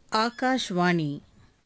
ஆகாஷ்வாணி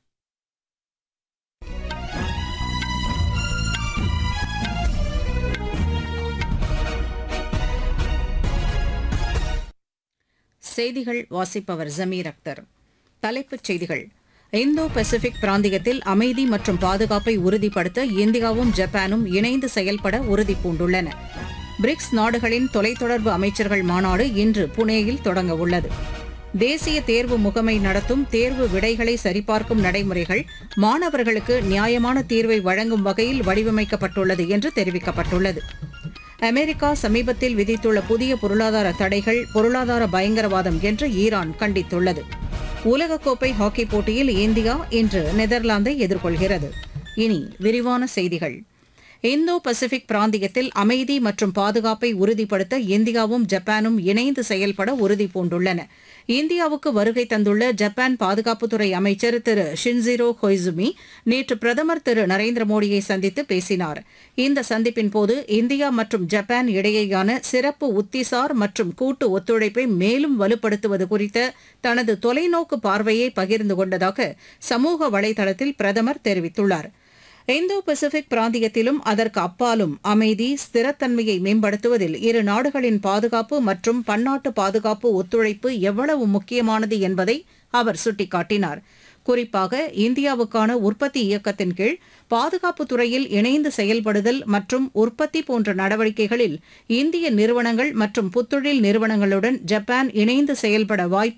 செய்திகள் வாசிப்பவர் ஜமீர் அக்தர் தலைப்புச் செய்திகள் இந்தோ பசிபிக் பிராந்தியத்தில் அமைதி மற்றும் பாதுகாப்பை உறுதிப்படுத்த இந்தியாவும் ஜப்பானும் இணைந்து செயல்பட உறுதி பூண்டுள்ளன பிரிக்ஸ் நாடுகளின் தொலைத்தொடர்பு அமைச்சர்கள் மாநாடு இன்று புனேயில் தொடங்க உள்ளது தேசிய தேர்வு முகமை நடத்தும் தேர்வு விடைகளை சரிபார்க்கும் நடைமுறைகள் மாணவர்களுக்கு நியாயமான தீர்வை வழங்கும் வகையில் வடிவமைக்கப்பட்டுள்ளது என்று தெரிவிக்கப்பட்டுள்ளது அமெரிக்கா சமீபத்தில் விதித்துள்ள புதிய பொருளாதார தடைகள் பொருளாதார பயங்கரவாதம் என்று ஈரான் கண்டித்துள்ளது உலகக்கோப்பை ஹாக்கி போட்டியில் இந்தியா இன்று நெதர்லாந்தை எதிர்கொள்கிறது இனி விரிவான செய்திகள் இந்தோ பசிபிக் பிராந்தியத்தில் அமைதி மற்றும் பாதுகாப்பை உறுதிப்படுத்த இந்தியாவும் ஜப்பானும் இணைந்து செயல்பட உறுதி பூண்டுள்ளன இந்தியாவுக்கு வருகை தந்துள்ள ஜப்பான் பாதுகாப்புத்துறை அமைச்சர் திரு ஷின்சிரோ கொய்சுமி நேற்று பிரதமர் திரு நரேந்திர மோடியை சந்தித்து பேசினார் இந்த சந்திப்பின் போது இந்தியா மற்றும் ஜப்பான் இடையேயான சிறப்பு உத்திசார் மற்றும் கூட்டு ஒத்துழைப்பை மேலும் வலுப்படுத்துவது குறித்த தனது தொலைநோக்கு பார்வையை பகிர்ந்து கொண்டதாக சமூக வலைதளத்தில் பிரதமர் தெரிவித்துள்ளார் இந்தோ பசிபிக் பிராந்தியத்திலும் அதற்கு அப்பாலும் அமைதி ஸ்திரத்தன்மையை மேம்படுத்துவதில் இரு நாடுகளின் பாதுகாப்பு மற்றும் பன்னாட்டு பாதுகாப்பு ஒத்துழைப்பு எவ்வளவு முக்கியமானது என்பதை அவர் சுட்டிக்காட்டினார் குறிப்பாக இந்தியாவுக்கான உற்பத்தி இயக்கத்தின் கீழ் பாதுகாப்பு துறையில் இணைந்து செயல்படுதல் மற்றும் உற்பத்தி போன்ற நடவடிக்கைகளில் இந்திய நிறுவனங்கள் மற்றும் புத்தொழில் நிறுவனங்களுடன் ஜப்பான் இணைந்து செயல்பட வாய்ப்பு